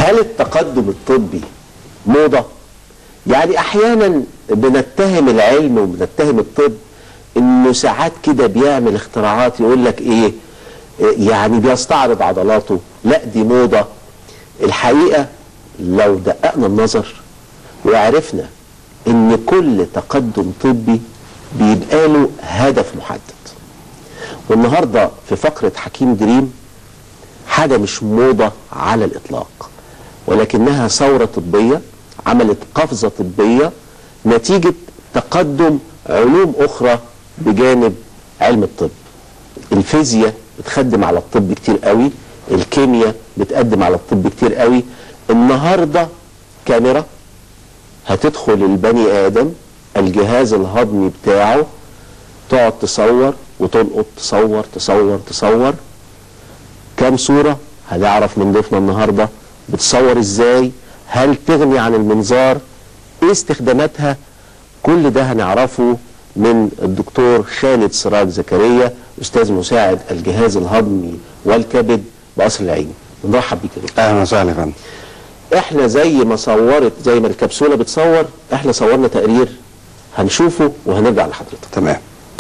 هل التقدم الطبي موضة؟ يعني احيانا بنتهم العلم وبنتهم الطب انه ساعات كده بيعمل اختراعات يقول لك ايه يعني بيستعرض عضلاته لا دي موضة الحقيقة لو دققنا النظر وعرفنا ان كل تقدم طبي بيبقى له هدف محدد والنهاردة في فقرة حكيم دريم حاجة مش موضة على الإطلاق ولكنها ثورة طبية عملت قفزة طبية نتيجة تقدم علوم أخرى بجانب علم الطب الفيزياء بتخدم على الطب كتير قوي الكيمياء بتقدم على الطب كتير قوي النهاردة كاميرا هتدخل البني آدم الجهاز الهضمي بتاعه تقعد تصور وتلقط تصور تصور تصور كام صورة هنعرف من ضيفنا النهاردة بتصور ازاي هل تغني عن المنظار ايه استخداماتها كل ده هنعرفه من الدكتور خالد سراج زكريا استاذ مساعد الجهاز الهضمي والكبد بقصر العيني نرحب بيك يا دكتور اهلا وسهلا يا فندم احنا زي ما صورت زي ما الكبسوله بتصور احنا صورنا تقرير هنشوفه وهنرجع لحضرتك تمام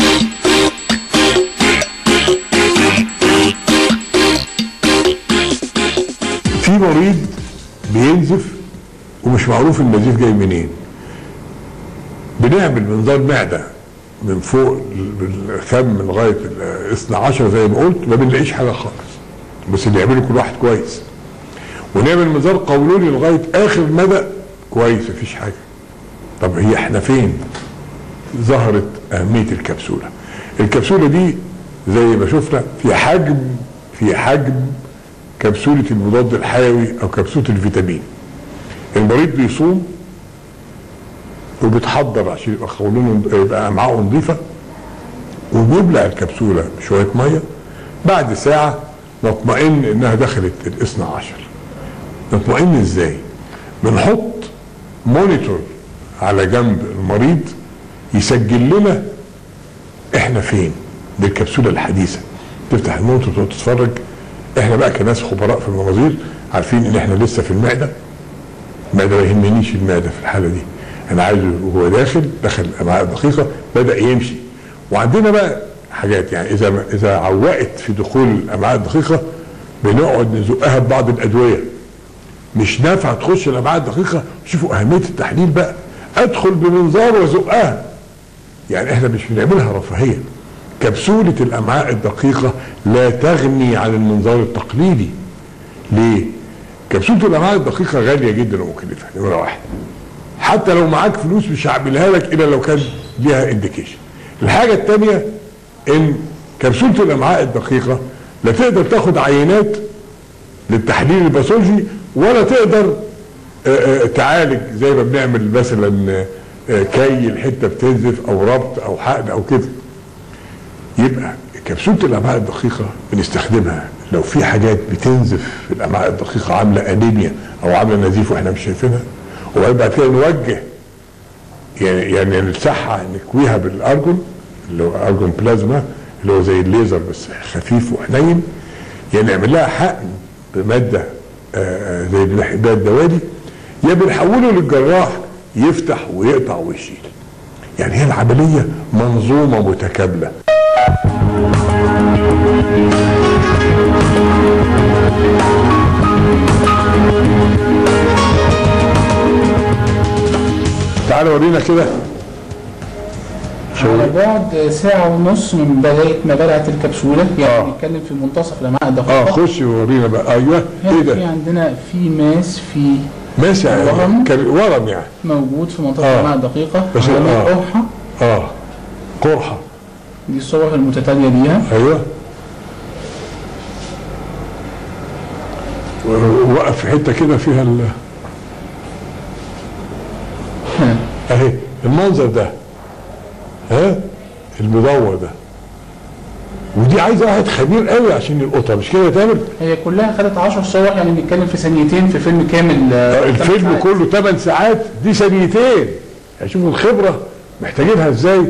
في مريض بينزف ومش معروف النزيف جاي منين بنعمل منظار معده من فوق الفم لغايه الاثنى عشر زي ما قلت ما بنلاقيش حاجه خالص بس اللي يعمله كل واحد كويس ونعمل منظار قولوني لغايه اخر مدى كويس مفيش حاجه طب هي احنا فين ظهرت اهميه الكبسوله الكبسوله دي زي ما شفنا في حجم في حجم كبسوله المضاد الحيوي او كبسوله الفيتامين المريض بيصوم وبيتحضر عشان يبقى قولونه يبقى امعائه نظيفه وبيبلع الكبسوله بشويه ميه بعد ساعه نطمئن انها دخلت الاثنى عشر نطمئن ازاي بنحط مونيتور على جنب المريض يسجل لنا احنا فين دي الكبسوله الحديثه تفتح المونيتور وتقعد تتفرج احنا بقى كناس خبراء في المناظير عارفين ان احنا لسه في المعده المعده ما يهمنيش المعده في الحاله دي انا عايزه وهو داخل دخل الامعاء الدقيقه بدا يمشي وعندنا بقى حاجات يعني اذا اذا عوقت في دخول الامعاء الدقيقه بنقعد نزقها ببعض الادويه مش نافعه تخش الامعاء الدقيقه شوفوا اهميه التحليل بقى ادخل بمنظار وازقها يعني احنا مش بنعملها رفاهيه كبسوله الامعاء الدقيقه لا تغني عن المنظار التقليدي ليه كبسوله الامعاء الدقيقه غاليه جدا ومكلفه نمره واحد حتى لو معاك فلوس مش هعملها لك الا لو كان ليها انديكيشن الحاجه الثانيه ان كبسوله الامعاء الدقيقه لا تقدر تاخد عينات للتحليل الباثولوجي ولا تقدر آآ آآ تعالج زي ما بنعمل مثلا كي الحته بتنزف او ربط او حقن او كده يبقى كبسوله الامعاء الدقيقه بنستخدمها لو في حاجات بتنزف في الامعاء الدقيقه عامله انيميا او عامله نزيف واحنا مش شايفينها وبعدين بعد كده نوجه يعني يعني نمسحها نكويها بالارجون اللي هو ارجون بلازما اللي هو زي الليزر بس خفيف وحنين يعني نعمل لها حقن بماده آآ زي الحبايه الدوالي يا بنحوله للجراح يفتح ويقطع ويشيل يعني هي العمليه منظومه متكامله تعالى ورينا كده على بعد ساعة ونص من بداية ما بدأت الكبسولة يعني آه. بنتكلم في منتصف الأمعاء اه الدقيقة خش ورينا بقى ايوه ايه هنا في ده عندنا في ماس في ماشي ورم. كان ورم يعني موجود في منطقة آه. الأمعاء الدقيقة بس- علامات آه. قرحة اه قرحه دي الصور المتتالية ليها ايوه وقف في حته كده فيها ال هنا اهي المنظر ده ها المدور ده ودي عايزه واحد خبير قوي عشان يلقطها مش كده يا تامر؟ هي كلها خدت 10 صور يعني بنتكلم في ثانيتين في فيلم كامل آه، آه، الفيلم ثمان ساعات. كله 8 ساعات دي ثانيتين يعني شوفوا الخبره محتاجينها ازاي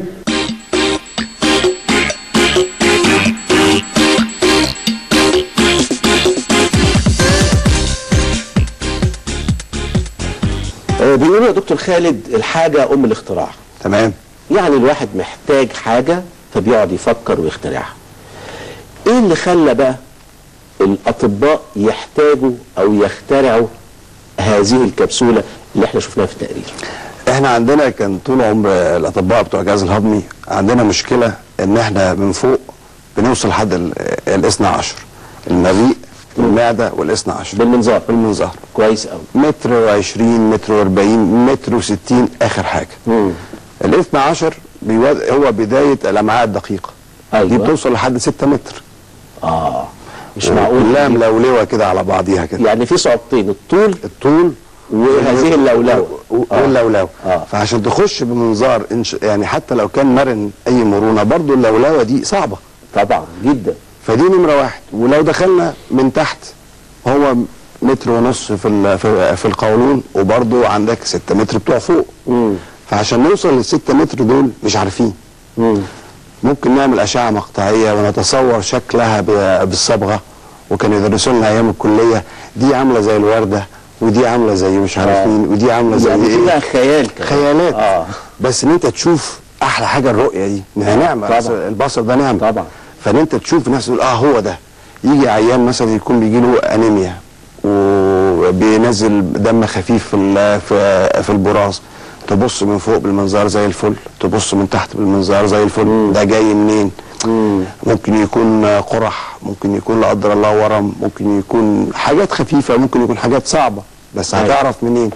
آه، بيقولوا يا دكتور خالد الحاجة أم الاختراع تمام يعني الواحد محتاج حاجة فبيقعد يفكر ويخترعها ايه اللي خلى بقى الاطباء يحتاجوا او يخترعوا هذه الكبسولة اللي احنا شفناها في التقرير احنا عندنا كان طول عمر الاطباء بتوع الجهاز الهضمي عندنا مشكله ان احنا من فوق بنوصل لحد ال- الاثنى عشر المريء والمعده والاثنى عشر بالمنظار بالمنظار كويس قوي متر وعشرين متر واربعين متر وستين اخر حاجه مم. الاثنى عشر بيود- هو بدايه الامعاء الدقيقه أيوة. دي بتوصل لحد ستة متر اه مش معقول كلها ملولوه كده على بعضيها كده يعني في صعوبتين الطول الطول وهذه اللولوة. و- آه. واللولوه آه. فعشان تخش بمنظار إنش- يعني حتى لو كان مرن اي مرونه برضو اللولوه دي صعبه طبعا جدا فدي نمره واحد ولو دخلنا من تحت هو متر ونص في ال- في, في القولون وبرضو عندك 6 متر بتوع فوق مم. فعشان نوصل لل 6 متر دول مش عارفين مم. ممكن نعمل اشعه مقطعيه ونتصور شكلها ب- بالصبغه وكانوا يدرسوا لنا ايام الكليه دي عامله زي الورده ودي عامله زي مش عارف آه. مين ودي عامله زي يعني ايه كلها خيال كمان خيالات اه بس ان انت تشوف احلى حاجه الرؤيه دي ما هي نعمه طبعا. أصل البصر ده نعمه طبعا. فان انت تشوف نفسك تقول اه هو ده يجي عيان مثلا يكون بيجي له انيميا وبينزل دم خفيف في ال- في في البراز تبص من فوق بالمنظار زي الفل تبص من تحت بالمنظار زي الفل ده جاي منين ممكن يكون قرح ممكن يكون لا قدر الله ورم ممكن يكون حاجات خفيفه ممكن يكون حاجات صعبه بس أيوة. هتعرف منين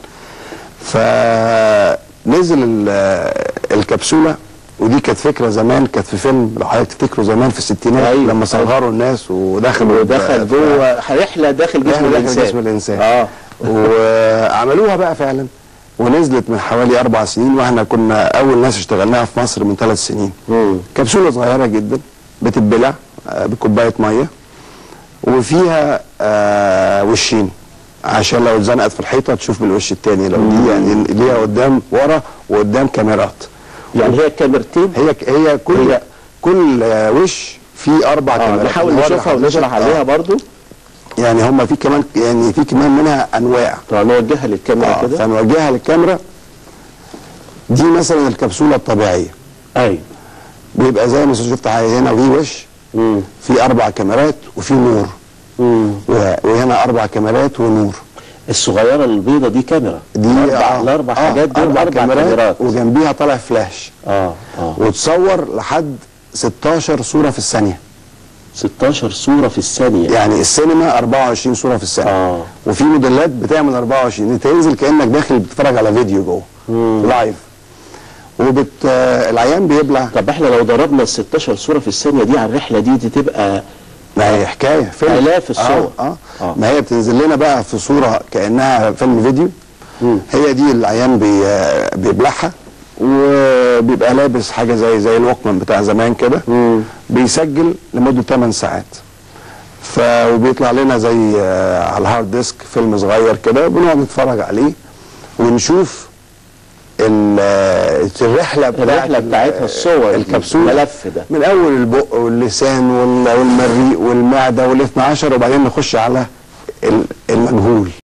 فنزل ال- الكبسوله ودي كانت فكره زمان كانت في فيلم لو حضرتك تفتكروا زمان في الستينات أيوة. لما صغروا الناس ودخلوا ودخل في- جوه رحلة داخل جسم داخل داخل الإنسان جسم الانسان اه وعملوها بقى فعلا ونزلت من حوالي اربع سنين واحنا كنا اول ناس اشتغلناها في مصر من ثلاث سنين مم. كبسوله صغيره جدا بتتبلع آه، بكوبايه ميه وفيها آه وشين عشان لو اتزنقت في الحيطه تشوف بالوش التاني لو دي يعني ليها قدام ورا وقدام كاميرات يعني هي كاميرتين هي هي كل هي- كل آه، وش فيه اربع اه كاميرات نحاول هوري نشوفها حضرتك. ونشرح آه. عليها برضو يعني هم في كمان يعني في كمان منها انواع طب نوجهها للكاميرا آه كده فنوجهها للكاميرا دي مثلا الكبسوله الطبيعيه ايوه بيبقى زي ما شفت هنا في وش مم. في اربع كاميرات وفي نور مم. و- وهنا اربع كاميرات ونور الصغيرة البيضة دي كاميرا دي الأربع آه، الأربع آه، حاجات دول اربع كاميرات وجنبيها طالع فلاش اه اه وتصور لحد 16 صوره في الثانيه 16 صورة في الثانية يعني السينما 24 صوره في الثانيه آه. وفي موديلات بتعمل 24 انت تنزل كانك داخل بتتفرج على فيديو جوه لايف وبت آه، العيان بيبلع طب احنا لو ضربنا ال 16 صورة في الثانية دي على الرحلة دي دي تبقى ما هي حكايه فيلم آلاف الصور. آه, آه. آه. آه. ما هي بتنزل لنا بقى في صوره كانها فيلم فيديو مم. هي دي العيان بي آه، بيبلعها وبيبقى لابس حاجه زي زي الوكمان بتاع زمان كده مم. بيسجل لمده 8 ساعات ف وبيطلع لنا زي آه، على الهارد ديسك فيلم صغير كده بنقعد نتفرج عليه ونشوف ال- آه، الرحله بتاعت الرحلة بتاعتها الصور دي، الكبسوله الملف ده. من اول البق واللسان وال- والمريء والمعده والاثنى عشر وبعدين نخش على ال- المجهول